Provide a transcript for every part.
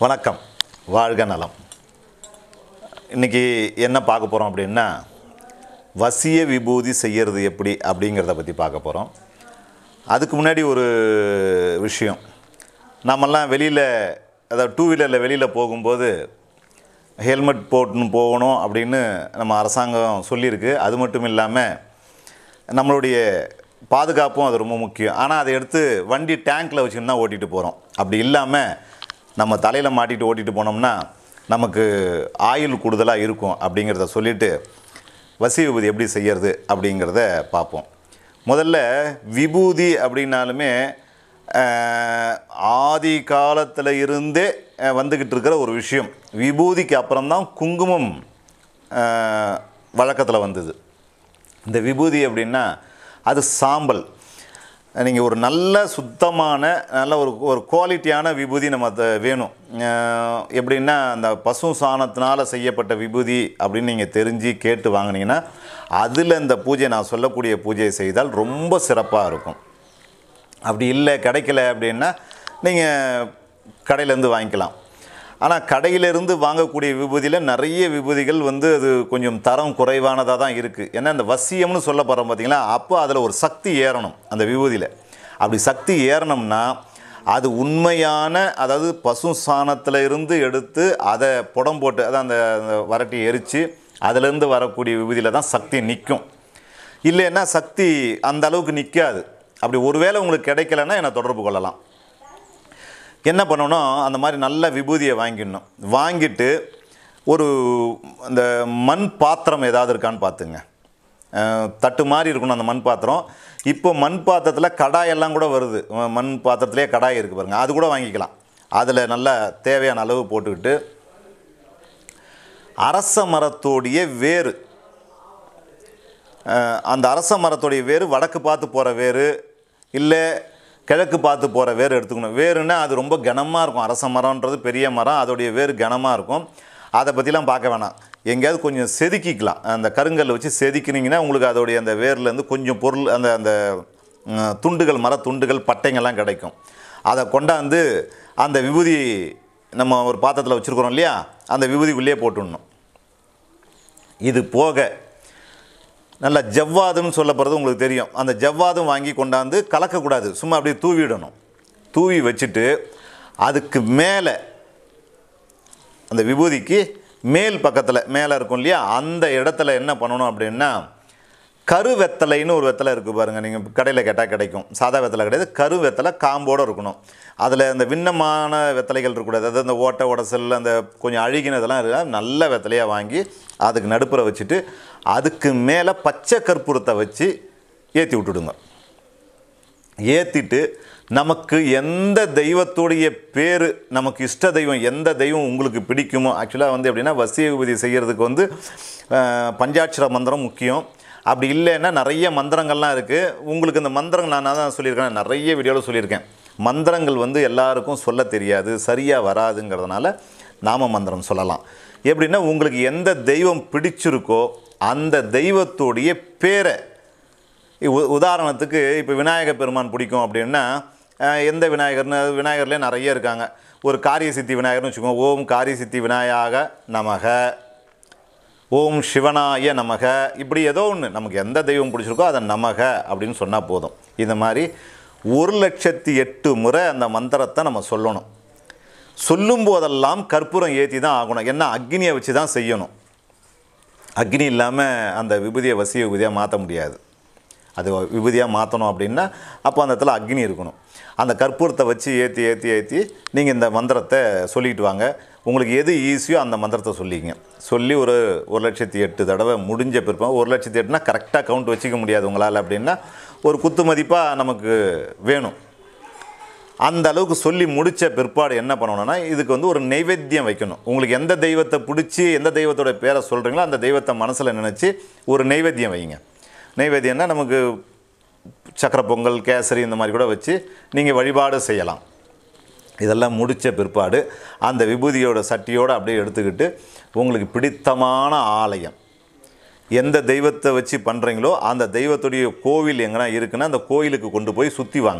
வணக்கம் வாழ்க நலம் இன்றைக்கி என்ன பார்க்க போகிறோம் அப்படின்னா வசிய விபூதி செய்கிறது எப்படி அப்படிங்கிறத பற்றி பார்க்க போகிறோம் அதுக்கு முன்னாடி ஒரு விஷயம் நாமெல்லாம் வெளியில் அதாவது டூ வீலரில் வெளியில் போகும்போது ஹெல்மெட் போட்டுன்னு போகணும் அப்படின்னு நம்ம அரசாங்கம் சொல்லியிருக்கு அது மட்டும் இல்லாமல் நம்மளுடைய பாதுகாப்பும் அது ரொம்ப முக்கியம் ஆனால் அதை எடுத்து வண்டி டேங்க்கில் வச்சுன்னு தான் ஓட்டிகிட்டு போகிறோம் அப்படி இல்லாமல் நம்ம தலையில் மாட்டிட்டு ஓட்டிகிட்டு போனோம்னா நமக்கு ஆயுள் கூடுதலாக இருக்கும் அப்படிங்கிறத சொல்லிவிட்டு வசி விபூதி எப்படி செய்யறது அப்படிங்கிறத பார்ப்போம் முதல்ல விபூதி அப்படின்னாலுமே அஹ், ஆதி காலத்தில் இருந்தே அஹ், வந்துக்கிட்டு இருக்கிற ஒரு விஷயம் விபூதிக்கு அப்புறம்தான் குங்குமம் வழக்கத்தில் வந்தது இந்த விபூதி அப்படின்னா அது சாம்பல் நீங்கள் ஒரு நல்ல சுத்தமான நல்ல ஒரு ஒரு குவாலிட்டியான விபூதி நம்ம அதை வேணும் அஹ் எப்படின்னா அந்த பசு சாணத்தினால் செய்யப்பட்ட விபூதி அப்படின்னு நீங்கள் தெரிஞ்சு கேட்டு வாங்குனீங்கன்னா அதில் இந்த பூஜை நான் சொல்லக்கூடிய பூஜையை செய்தால் ரொம்ப சிறப்பாக இருக்கும் அப்படி இல்லை கிடைக்கல அப்படின்னா நீங்கள் கடையிலேருந்து வாங்கிக்கலாம் ஆனால் கடையிலேருந்து வாங்கக்கூடிய விபூதியில் நிறைய விபூதிகள் வந்து அது கொஞ்சம் தரம் குறைவானதாக தான் இருக்குது ஏன்னா இந்த வசியம்னு சொல்ல போகிறோம் பார்த்தீங்களா அப்போ அதில் ஒரு சக்தி ஏறணும் அந்த விபூதியில் அப்படி சக்தி ஏறணும்னா அது உண்மையான அதாவது பசு சாணத்தில் இருந்து எடுத்து அதை புடம் போட்டு அதான் அந்த அந்த வரட்டி எரித்து அதிலேருந்து வரக்கூடிய விபூதியில் தான் சக்தி நிற்கும் இல்லைன்னா சக்தி அந்த அளவுக்கு நிற்காது அப்படி ஒருவேளை உங்களுக்கு கிடைக்கலன்னா என்னை தொடர்பு கொள்ளலாம் என்ன பண்ணணும் அந்த மாதிரி நல்ல விபூதியை வாங்கிடணும் வாங்கிட்டு ஒரு அந்த மண் பாத்திரம் ஏதாவது இருக்கான்னு பார்த்துங்க அஹ், தட்டு மாதிரி இருக்கணும் அந்த மண் பாத்திரம் இப்போ மண் பாத்திரத்தில் கடாயெல்லாம் கூட வருது அஹ், மண் பாத்திரத்திலே கடாய் இருக்குது பாருங்கள் அது கூட வாங்கிக்கலாம் அதில் நல்லா தேவையான அளவு போட்டுக்கிட்டு அரச மரத்தோடைய வேறு அஹ், அந்த அரச மரத்துடைய வேறு வடக்கு பார்த்து போகிற வேறு இல்லை கிழக்கு பார்த்து போகிற வேர் எடுத்துக்கணும் வேருன்னா அது ரொம்ப கனமாக இருக்கும் அரச மரம்ன்றது பெரிய மரம் அதோடைய வேர் கனமாக இருக்கும் அதை பற்றிலாம் பார்க்க வேணாம் எங்கேயாவது கொஞ்சம் செதுக்கிக்கலாம் அந்த கருங்கல்லை வச்சு செதுக்கினீங்கன்னா உங்களுக்கு அதோடைய அந்த வேர்லேருந்து கொஞ்சம் பொருள் அந்த அந்த ம், துண்டுகள் மர துண்டுகள் பட்டைங்கள்லாம் கிடைக்கும் அதை கொண்டாந்து அந்த விபூதி நம்ம ஒரு பாத்திரத்தில் வச்சுருக்குறோம் இல்லையா அந்த விபூதிக்குள்ளேயே போட்டுடணும் இது போக நல்ல ஜவ்வாதுன்னு சொல்லப்படுறது உங்களுக்கு தெரியும் அந்த ஜவ்வாதும் வாங்கி கொண்டாந்து கலக்கக்கூடாது சும்மா அப்படியே தூவிடணும் தூவி வச்சுட்டு அதுக்கு மேலே அந்த விபூதிக்கு மேல் பக்கத்தில் மேலே இருக்கும் இல்லையா அந்த இடத்துல என்ன பண்ணணும் அப்படின்னா கரு வெத்தலைன்னு ஒரு வெத்தலை இருக்குது பாருங்கள் நீங்கள் கடையில் கேட்டால் கிடைக்கும் சாதா வெத்தலை கிடையாது கரு வெத்தலை காம்போடு இருக்கணும் அதில் அந்த விண்ணமான வெத்தலைகள் இருக்கக்கூடாது அதாவது அந்த ஓட்டை உடசல் அந்த கொஞ்சம் அழுகினதெல்லாம் இருக்கா நல்ல வெத்தலையாக வாங்கி அதுக்கு நடுப்புற வச்சுட்டு அதுக்கு மேலே பச்சை கற்பூரத்தை வச்சு ஏற்றி விட்டுடுங்க ஏற்றிட்டு நமக்கு எந்த தெய்வத்துடைய பேர் நமக்கு இஷ்ட தெய்வம் எந்த தெய்வம் உங்களுக்கு பிடிக்குமோ ஆக்சுவலாக வந்து எப்படின்னா வசிய விபூதி செய்கிறதுக்கு வந்து அஹ், பஞ்சாட்சர மந்திரம் முக்கியம் அப்படி இல்லைன்னா நிறைய மந்திரங்கள்லாம் இருக்குது உங்களுக்கு இந்த மந்திரங்கள் நான் தான் சொல்லியிருக்கேன் நிறைய வீடியோவில் சொல்லியிருக்கேன் மந்திரங்கள் வந்து எல்லாருக்கும் சொல்ல தெரியாது சரியாக வராதுங்கிறதுனால நாம மந்திரம் சொல்லலாம் எப்படின்னா உங்களுக்கு எந்த தெய்வம் பிடிச்சிருக்கோ அந்த தெய்வத்துடைய பேரை உ- உதாரணத்துக்கு இப்போ விநாயக பெருமான் பிடிக்கும் அப்படின்னா அஹ், எந்த விநாயகர்னு அது விநாயகர்லேயே நிறைய இருக்காங்க ஒரு காரிய சித்தி விநாயகர்னு வச்சுக்கோங்க ஓம் காரிய சித்தி விநாயக நமக ஓம் சிவனாய நமக இப்படி ஏதோ ஒன்று நமக்கு எந்த தெய்வம் பிடிச்சிருக்கோ அதை நமக அப்படின்னு சொன்னால் போதும் இந்த மாதிரி ஒரு லட்சத்தி எட்டு முறை அந்த மந்திரத்தை நம்ம சொல்லணும் சொல்லும் போதெல்லாம் கற்பூரம் ஏற்றி தான் ஆகணும் ஏன்னா அக்னியை வச்சு தான் செய்யணும் அக்னி இல்லாமல் அந்த விபூதியை வசிய விபூதியாக மாற்ற முடியாது அது விபூதியாக மாற்றணும் அப்படின்னா அப்போ அந்த இடத்துல அக்னி இருக்கணும் அந்த கற்பூரத்தை வச்சு ஏற்றி ஏற்றி ஏற்றி நீங்கள் இந்த மந்திரத்தை சொல்லிட்டு வாங்க உங்களுக்கு எது ஈஸியோ அந்த மந்திரத்தை சொல்லிங்க சொல்லி ஒரு ஒரு லட்சத்தி எட்டு தடவை முடிஞ்ச பிற்பம் ஒரு லட்சத்தி எட்டுனா கரெக்டாக கவுண்ட் வச்சுக்க முடியாது உங்களால் அப்படின்னா ஒரு குத்து மதிப்பாக நமக்கு வேணும் அந்த அளவுக்கு சொல்லி முடித்த பிற்பாடு என்ன பண்ணணும்னா இதுக்கு வந்து ஒரு நைவேத்தியம் வைக்கணும் உங்களுக்கு எந்த தெய்வத்தை பிடிச்சி எந்த தெய்வத்தோட பேரை சொல்கிறீங்களோ அந்த தெய்வத்தை மனசில் நினச்சி ஒரு நைவேத்தியம் வைங்க நைவேத்தியம்னா நமக்கு சக்கரை பொங்கல் கேசரி இந்த மாதிரி கூட வச்சு நீங்கள் வழிபாடு செய்யலாம் இதெல்லாம் முடித்த பிற்பாடு அந்த விபூதியோட சட்டியோடு அப்படியே எடுத்துக்கிட்டு உங்களுக்கு பிடித்தமான ஆலயம் எந்த தெய்வத்தை வச்சு பண்ணுறீங்களோ அந்த தெய்வத்துடைய கோவில் எங்கன்னா இருக்குன்னா அந்த கோயிலுக்கு கொண்டு போய் சுற்றி வாங்க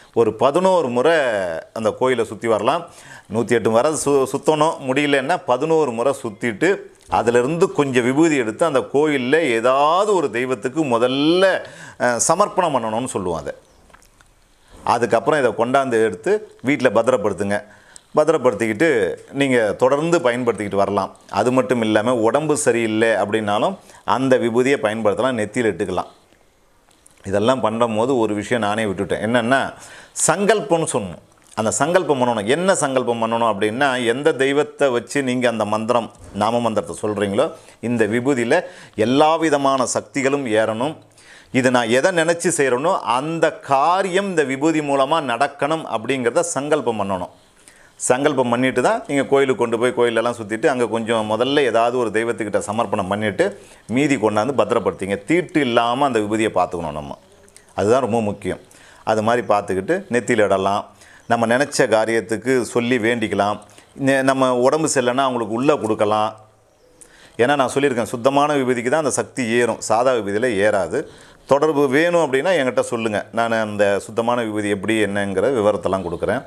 ஒரு பதினோரு முறை அந்த கோயிலை சுற்றி வரலாம் நூற்றி எட்டு முறை சு சுற்றணும் முடியலன்னா பதினோரு முறை சுற்றிட்டு அதிலிருந்து கொஞ்சம் விபூதி எடுத்து அந்த கோயிலில் ஏதாவது ஒரு தெய்வத்துக்கு முதல்ல அஹ், சமர்ப்பணம் பண்ணணும்னு சொல்லுவோம் அதை அதுக்கப்புறம் இதை கொண்டாந்து எடுத்து வீட்டில் பத்திரப்படுத்துங்க பத்திரப்படுத்திக்கிட்டு நீங்கள் தொடர்ந்து பயன்படுத்திக்கிட்டு வரலாம் அது மட்டும் இல்லாமல் உடம்பு சரியில்லை அப்படின்னாலும் அந்த விபூதியை பயன்படுத்தலாம் நெத்தியில் இட்டுக்கலாம் இதெல்லாம் பண்ணும்போது ஒரு விஷயம் நானே விட்டுட்டேன் என்னென்னா சங்கல்பம்னு சொல்லணும் அந்த சங்கல்பம் பண்ணணும் என்ன சங்கல்பம் பண்ணணும் அப்படின்னா எந்த தெய்வத்தை வச்சு நீங்கள் அந்த மந்திரம் நாம மந்திரத்தை சொல்கிறீங்களோ இந்த விபூதியில் எல்லா விதமான சக்திகளும் ஏறணும் இது நான் எதை நினச்சி செய்கிறேனோ அந்த காரியம் இந்த விபூதி மூலமாக நடக்கணும் அப்படிங்கிறத சங்கல்பம் பண்ணணும் சங்கல்பம் பண்ணிட்டு தான் நீங்கள் கோயிலுக்கு கொண்டு போய் கோயிலெல்லாம் சுற்றிட்டு அங்கே கொஞ்சம் முதல்ல ஏதாவது ஒரு தெய்வத்துக்கிட்ட சமர்ப்பணம் பண்ணிவிட்டு மீதி கொண்டாந்து பத்திரப்படுத்திங்க தீட்டு இல்லாமல் அந்த விபூதியை பார்த்துக்கணும் நம்ம அதுதான் ரொம்ப முக்கியம் அது மாதிரி பார்த்துக்கிட்டு நெத்தியில் இடலாம் நம்ம நினச்ச காரியத்துக்கு சொல்லி வேண்டிக்கலாம் நெ- நம்ம உடம்பு சரியில்லைன்னா அவங்களுக்கு உள்ளே கொடுக்கலாம் ஏன்னா நான் சொல்லியிருக்கேன் சுத்தமான விபூதிக்கு தான் அந்த சக்தி ஏறும் சாதா விபூதியில் ஏறாது தொடர்பு வேணும் அப்படின்னா என்கிட்ட சொல்லுங்கள் நான் அந்த சுத்தமான விபூதி எப்படி என்னங்கிற விவரத்தெல்லாம் கொடுக்குறேன்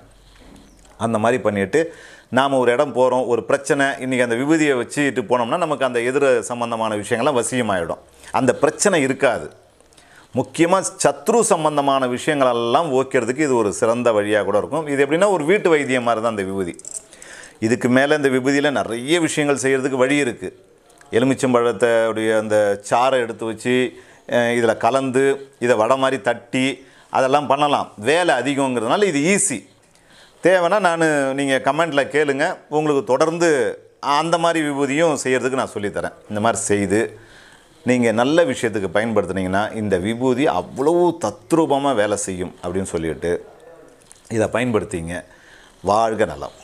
அந்த மாதிரி பண்ணிட்டு நாம் ஒரு இடம் போகிறோம் ஒரு பிரச்சனை இன்றைக்கி அந்த விபூதியை வச்சுட்டு போனோம்னா நமக்கு அந்த எதிர சம்பந்தமான விஷயங்கள்லாம் வசியமாயிடும் அந்த பிரச்சனை இருக்காது முக்கியமாக சத்ரு சம்பந்தமான விஷயங்களெல்லாம் ஓக்கிறதுக்கு இது ஒரு சிறந்த வழியாக கூட இருக்கும் இது எப்படின்னா ஒரு வீட்டு வைத்தியம் மாதிரி தான் அந்த விபூதி இதுக்கு மேலே இந்த விபூதியில் நிறைய விஷயங்கள் செய்கிறதுக்கு வழி இருக்குது எலுமிச்சம்பழத்தோடைய அந்த சாறை எடுத்து வச்சு இதில் கலந்து இதை வடை மாதிரி தட்டி அதெல்லாம் பண்ணலாம் வேலை அதிகங்கிறதுனால இது ஈஸி தேவைன்னா நான் நீங்கள் கமெண்ட்டில் கேளுங்க உங்களுக்கு தொடர்ந்து அந்த மாதிரி விபூதியும் செய்கிறதுக்கு நான் சொல்லித்தரேன் இந்த மாதிரி செய்து நீங்கள் நல்ல விஷயத்துக்கு பயன்படுத்துனீங்கன்னா இந்த விபூதி அவ்வளவு தத்ரூபமாக வேலை செய்யும் அப்படின்னு சொல்லிட்டு இதை பயன்படுத்திங்க வாழ்க நலம்